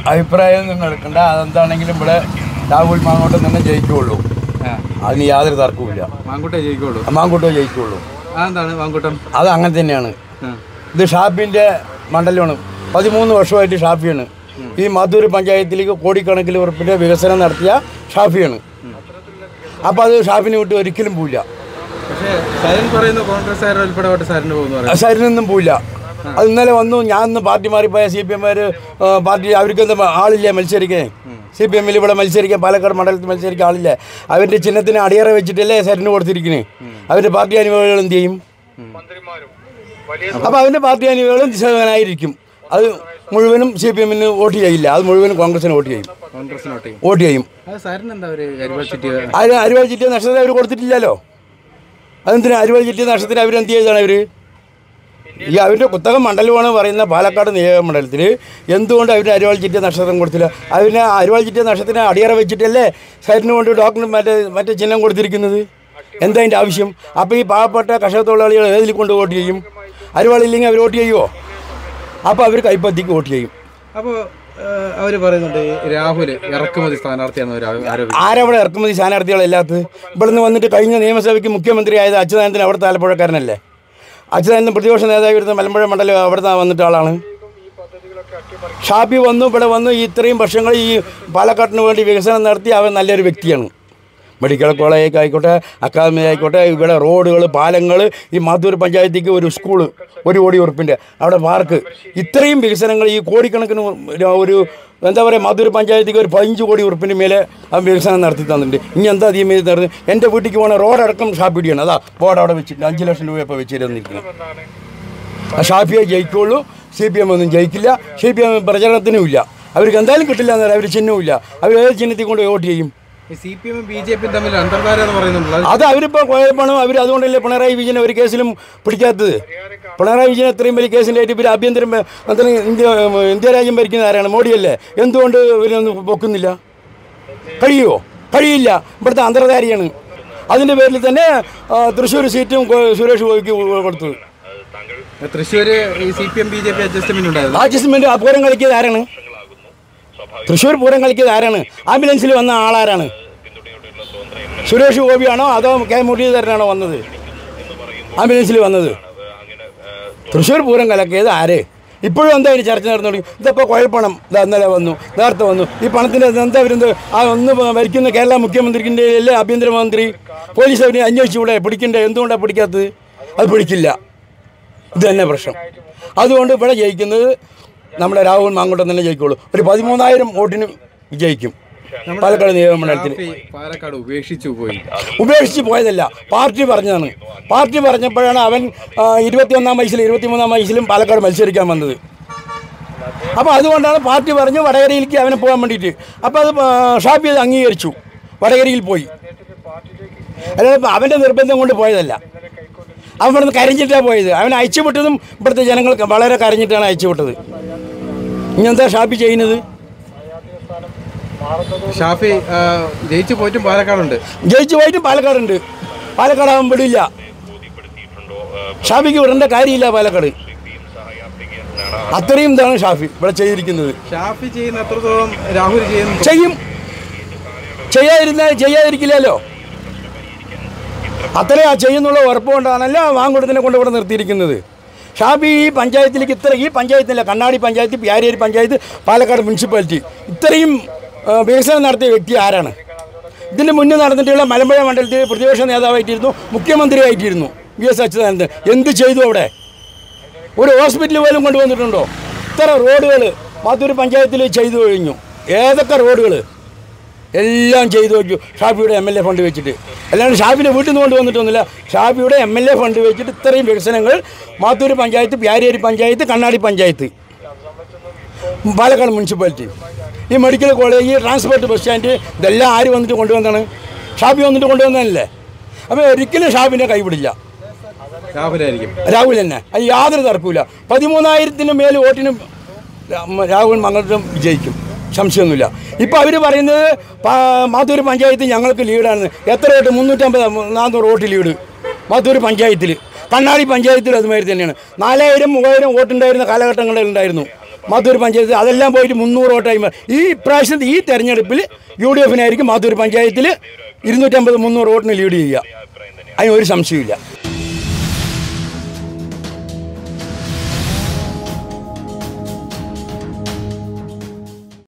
അഭിപ്രായം നിങ്ങൾ എടുക്കണ്ട അതെന്താണെങ്കിലും ഇവിടെ രാഹുൽ മാങ്ങോട്ട് തന്നെ ജയിക്കുകയുള്ളൂ ആ അതിന് യാതൊരു തർക്കവുമില്ല മാങ്കൂട്ടേ ജയിക്കുള്ളൂ മാങ്കോട്ടോ ജയിക്കുകയുള്ളൂ അതെന്താണ് മാങ്കൂട്ടം അത് അങ്ങനെ തന്നെയാണ് ആ ഇത് ഷാപ്പിൻ്റെ മണ്ഡലമാണ് പതിമൂന്ന് വർഷമായിട്ട് ഷാഫിയാണ് ഈ മധൂർ പഞ്ചായത്തിലേക്ക് കോടിക്കണക്കിന് ഉറപ്പിൻ്റെ വികസനം നടത്തിയ ഷാഫിയാണ് അപ്പോൾ അത് ഷാഫിനെ വിട്ട് ഒരിക്കലും പോവില്ല പക്ഷേ സൈൻ പറയുന്നു കോൺഗ്രസ്സുകാർ ഉൾപ്പെടെ വോട്ട് സാറിന് പോകുന്നു പറയുന്നു സരിനൊന്നും പോവില്ല അത് ഇന്നലെ വന്നു ഞാൻ ഇന്ന് പാർട്ടി മാറിപ്പോയ സി പി എമ്മാർ പാർട്ടി അവർക്ക് എന്താ ആളില്ലേ മത്സരിക്കാൻ സി പി എമ്മിൽ ഇവിടെ മത്സരിക്കാൻ പാലക്കാട് മണ്ഡലത്തിൽ മത്സരിക്കാൻ ആളില്ലേ അവരുടെ ചിഹ്നത്തിന് അടിയറ വെച്ചിട്ടല്ലേ സരിന് കൊടുത്തിരിക്കുന്നത് അവരുടെ പാർട്ടി അനുഭവികൾ എന്ത് ചെയ്യും അപ്പോൾ അവൻ്റെ പാർട്ടി അനുഭവികളും ദിശാനായിരിക്കും അത് മുഴുവനും സി പി എമ്മിന് വോട്ട് ചെയ്യില്ല അത് മുഴുവനും കോൺഗ്രസിന് വോട്ട് ചെയ്യും കോൺഗ്രസിന് വോട്ട് ചെയ്യും വോട്ട് ചെയ്യും അത് സാറിന് എന്താ ഒരു അരിവാൾ ചിറ്റി അതിന് അരുവാൾ ചിറ്റിയ നഷ്ടത്തിന് അവർ കൊടുത്തിട്ടില്ലല്ലോ അതെന്തിനാ അരുവാൾ ചിറ്റിയ നഷ്ടത്തിന് അവരെന്ത് ചെയ്തതാണ് അവർ ഈ അവരുടെ കുത്തകം മണ്ഡലമാണ് പറയുന്ന പാലക്കാട് നിയോജക മണ്ഡലത്തിൽ എന്തുകൊണ്ട് അവർ അരുവാൾ ചിറ്റിയ നക്ഷത്രം കൊടുത്തില്ല അതിന് അരുവാൾ ചിറ്റിയ നക്ഷത്രത്തിന് അടിയറ വെച്ചിട്ടല്ലേ സൈഡിന് കൊണ്ട് ഡോക്ടറിന് മറ്റേ മറ്റേ ചിഹ്നം കൊടുത്തിരിക്കുന്നത് എന്താ അതിൻ്റെ ആവശ്യം അപ്പോൾ ഈ പാവപ്പെട്ട കർഷക തൊഴിലാളികൾ ഏതിൽ കൊണ്ട് വോട്ട് ചെയ്യും അരുവാളില്ലെങ്കിൽ അവർ വോട്ട് ചെയ്യുമോ അപ്പോൾ അവർ കൈപ്പത്തിക്ക് വോട്ട് ചെയ്യും അപ്പോൾ അവർ പറയുന്നുണ്ട് ഈ രാഹുൽ ഇറക്കുമതി സ്ഥാനാർത്ഥിയാണെന്ന് അവർ ആരോപിച്ചു ആരവിടെ ഇറക്കുമതി സ്ഥാനാർത്ഥികളല്ലാത്തത് ഇവിടുന്ന് വന്നിട്ട് കഴിഞ്ഞ നിയമസഭയ്ക്ക് മുഖ്യമന്ത്രി ആയത് അച്യുതാനന്ദൻ അവിടുത്തെ ആലപ്പുഴക്കാരനല്ലേ അച്യുതാനന്ദൻ പ്രതിപക്ഷ നേതാവ് ഇരുന്ന മലമ്പുഴ മണ്ഡലം അവിടുന്ന് വന്നിട്ട് ആളാണ് ഷാപ്പി വന്നു ഇവിടെ വന്നു ഈ ഇത്രയും വർഷങ്ങൾ ഈ പാലക്കാട്ടിന് വേണ്ടി വികസനം നടത്തി അവൻ നല്ലൊരു വ്യക്തിയാണ് മെഡിക്കൽ കോളേജ് ആയിക്കോട്ടെ അക്കാദമി ആയിക്കോട്ടെ ഇവിടെ റോഡുകൾ പാലങ്ങൾ ഈ മാത്തൂർ പഞ്ചായത്തേക്ക് ഒരു സ്കൂള് ഒരു കോടി ഉറുപ്പിൻ്റെ അവിടെ പാർക്ക് ഇത്രയും വികസനങ്ങൾ ഈ കോടിക്കണക്കിന് ഒരു- ഒരു എന്താ പറയുക മാത്തൂർ പഞ്ചായത്തേക്ക് ഒരു പതിനഞ്ച് കോടി ഉറുപ്പിൻ്റെ മേലെ ആ വികസനം നടത്തി തന്നിട്ടുണ്ട് ഇനി എന്താ അധികം ചെയ്ത് തരുന്നത് എൻ്റെ വീട്ടിലേക്ക് പോകണ റോഡടക്കം ഷാപ്പിടിയാണ് അതാ ബോർഡ് അവിടെ വെച്ചിട്ട് അഞ്ച് ലക്ഷം രൂപ ഇപ്പോൾ വെച്ചിരുന്നിരിക്കുന്നത് ആ ഷാഫിയെ ജയിക്കുള്ളൂ സി പി എം ഒന്നും ജയിക്കില്ല സി പി എം പ്രചരണത്തിനും ഇല്ല അവർക്ക് എന്തായാലും കിട്ടില്ല എന്നല്ല അവർ ചിഹ്നവും ഇല്ല അവർ ഏത് ചിഹ്നത്തിൽ കൊണ്ട് വോട്ട് ചെയ്യും ഈ സി പി എമ്മും ബി ജെ പിയും തമ്മിൽ അന്തർധാര എന്ന് പറയുന്നുണ്ടല്ലോ അത് അത് അവരിപ്പോൾ കുഴപ്പമാണ് അവർ അതുകൊണ്ടല്ലേ പിണറായി വിജയനെ ഒരു കേസിലും പിടിക്കാത്തത് പിണറായി വിജയൻ ഇത്രയും വലിയ കേസിലായിട്ട് ഇവർ ആഭ്യന്തരം അത്രയും ഇന്ത്യ ഇന്ത്യ രാജ്യം ഭരിക്കുന്ന ആരാണ് മോഡിയല്ലേ എന്തുകൊണ്ട് ഇവരൊന്നും പൊക്കുന്നില്ല കഴിയുമോ കഴിയില്ല ഇവിടുത്തെ അന്തർധാരിയാണ് അതിൻ്റെ പേരിൽ തന്നെ ആ, തൃശ്ശൂർ സീറ്റും കൊ- സുരേഷ് ഗോപിക്ക് കൊടുത്തത് തൃശ്ശൂര് ഈ C P M B J P adjustment ഉണ്ടായിരുന്നു അഡ്ജസ്റ്റ്മെന്റ് ആ പൂരം കളിക്കിയത് ആരാണ് തൃശ്ശൂർ പൂരം കളിക്കിയത് ആരാണ് ആംബുലൻസിൽ വന്ന ആളാരാണ് സുരേഷ് ഗോപിയാണോ അതോ കെ മുരളീധരനാണോ വന്നത് ആംബുലൻസിൽ വന്നത് തൃശ്ശൂർ പൂരം കലക്കിയത് ആര് ഇപ്പോഴും എന്താ ഇതിന് ചർച്ച നടന്നു ഇതപ്പോൾ കുഴപ്പണം ഇതാ ഇന്നലെ വന്നു നേരത്തെ വന്നു ഈ പണത്തിൻ്റെ എന്താ വരുന്നത് ആ ഒന്ന് ഭരിക്കുന്ന കേരള മുഖ്യമന്ത്രിൻ്റെ അല്ലേ ആഭ്യന്തരമന്ത്രി പോലീസ് അവരെ അന്വേഷിച്ചുകൂടെ പിടിക്കണ്ടേ എന്തുകൊണ്ടാണ് പിടിക്കാത്തത് അത് പിടിക്കില്ല ഇത് തന്നെ പ്രശ്നം അതുകൊണ്ട് ഇവിടെ ജയിക്കുന്നത് നമ്മുടെ രാഹുൽ മാങ്കുട്ടം തന്നെ ജയിക്കുള്ളൂ ഒരു പതിമൂന്നായിരം വോട്ടിന് വിജയിക്കും പാലക്കാട് നിയമമണ്ഡലത്തിൽ ഷാഫി പാലക്കാട് ഉപേക്ഷിച്ചു പോയി ഉപേക്ഷിച്ച് പോയതല്ല പാർട്ടി പറഞ്ഞതാണ് പാർട്ടി പറഞ്ഞപ്പോഴാണ് അവൻ ആ, ഇരുപത്തിയൊന്നാം വയസ്സിലും ഇരുപത്തിമൂന്നാം വയസ്സിലും പാലക്കാട് മത്സരിക്കാൻ വന്നത് അപ്പോൾ അതുകൊണ്ടാണ് പാർട്ടി പറഞ്ഞ് വടകരയിലേക്ക് അവനെ പോകാൻ വേണ്ടിയിട്ട് അപ്പോൾ അത് ആ, ഷാഫി അത് അംഗീകരിച്ചു വടകരയിൽ പോയി അല്ലാതെ ഇപ്പം അവൻ്റെ നിർബന്ധം കൊണ്ട് പോയതല്ല അവൻ ഇവിടുന്ന് കരഞ്ഞിട്ടാണ് പോയത് അവൻ അയച്ചു വിട്ടതും ഇവിടുത്തെ ജനങ്ങൾക്ക് വളരെ കരഞ്ഞിട്ടാണ് അയച്ചു വിട്ടത് ഇനി എന്താ ഷാഫി ചെയ്യുന്നത് ഷാഫി ആ, ജയിച്ചു പോയിട്ടും പാലക്കാടുണ്ട് ജയിച്ചു പോയിട്ടും പാലക്കാടുണ്ട് പാലക്കാട് അവൻ വിടില്ല ഷാഫിക്ക് വിടേണ്ട കാര്യമില്ല പാലക്കാട് അത്രയും ഇതാണ് ഷാഫി ഇവിടെ ചെയ്തിരിക്കുന്നത് ഷാഫി ചെയ്യുന്ന എത്രത്തോളം രാഹുൽ ചെയ്യുന്നു ചെയ്യും ചെയ്യാതിരുന്നാൽ ചെയ്യാതിരിക്കില്ലല്ലോ അത്രയും ആ ചെയ്യുന്നുള്ള ഉറപ്പുകൊണ്ടാണല്ലോ വാങ്കുടത്തിനെ കൊണ്ട് ഇവിടെ നിർത്തിയിരിക്കുന്നത് ഷാബി ഈ പഞ്ചായത്തിലേക്ക് ഇത്ര ഈ പഞ്ചായത്തില്ല കണ്ണാടി പഞ്ചായത്ത് പ്യാരേരി പഞ്ചായത്ത് പാലക്കാട് മുനിസിപ്പാലിറ്റി ഇത്രയും ആ, വികസനം നടത്തിയ വ്യക്തി ആരാണ് ഇതിന് മുന്നേ നടന്നിട്ടുള്ള മലമ്പുഴ മണ്ഡലത്തിൽ പ്രതിപക്ഷ നേതാവായിട്ടിരുന്നു മുഖ്യമന്ത്രിയായിട്ടിരുന്നു വി എസ് അച്യുതാനന്ദൻ എന്ത് ചെയ്തു അവിടെ ഒരു ഹോസ്പിറ്റൽ പോലും കൊണ്ടുവന്നിട്ടുണ്ടോ ഇത്ര റോഡുകൾ മാത്തൂർ പഞ്ചായത്തിൽ ചെയ്തു കഴിഞ്ഞു ഏതൊക്കെ റോഡുകൾ എല്ലാം ചെയ്തു വെച്ചു ഷാഫിയുടെ എം എൽ എ ഫണ്ട് വെച്ചിട്ട് അല്ലാണ്ട് ഷാഫിൻ്റെ വീട്ടിൽ നിന്ന് കൊണ്ടുവന്നിട്ടൊന്നുമില്ല ഷാഫിയുടെ എം എൽ എ ഫണ്ട് വെച്ചിട്ട് ഇത്രയും വികസനങ്ങൾ മാത്തൂർ പഞ്ചായത്ത് പ്യാരേരി പഞ്ചായത്ത് കണ്ണാടി പഞ്ചായത്ത് പാലക്കാട് മുനിസിപ്പാലിറ്റി ഈ മെഡിക്കൽ കോളേജ് ഈ ട്രാൻസ്പോർട്ട് ബസ് സ്റ്റാൻഡ് ഇതെല്ലാം ആര് വന്നിട്ട് കൊണ്ടുവന്നതാണ് ഷാഫി വന്നിട്ട് കൊണ്ടുവന്നതല്ലേ അപ്പോൾ ഒരിക്കലും ഷാഫിനെ കൈവിടില്ല രാഹുലായിരിക്കും രാഹുൽ തന്നെ അത് യാതൊരു തർക്കമില്ല പതിമൂന്നായിരത്തിന് മേൽ വോട്ടിന് രാ- രാഹുൽ മംഗലത്തും വിജയിക്കും സംശയമൊന്നുമില്ല ഇപ്പോൾ അവർ പറയുന്നത് പാ- മാത്തൂർ പഞ്ചായത്ത് ഞങ്ങൾക്ക് ലീഡാണ് എത്ര വോട്ട് മുന്നൂറ്റമ്പത് നാനൂറ് വോട്ട് ലീഡ് മാത്തൂർ പഞ്ചായത്തിൽ കണ്ണാടി പഞ്ചായത്തിൽ അതുമാതിരി തന്നെയാണ് നാലായിരം മൂവായിരം വോട്ടുണ്ടായിരുന്ന കാലഘട്ടങ്ങളിൽ ഉണ്ടായിരുന്നു മാത്തൂർ പഞ്ചായത്ത് അതെല്ലാം പോയിട്ട് മുന്നൂറ് വോട്ടായി മാറി. ഈ ഇപ്രാവശ്യത്തെ ഈ തെരഞ്ഞെടുപ്പിൽ യു ഡി എഫിനായിരിക്കും മാത്തൂർ പഞ്ചായത്തിൽ ഇരുന്നൂറ്റമ്പത് മുന്നൂറ് വോട്ടിന് ലീഡ് ചെയ്യുക അതിന് ഒരു സംശയമില്ല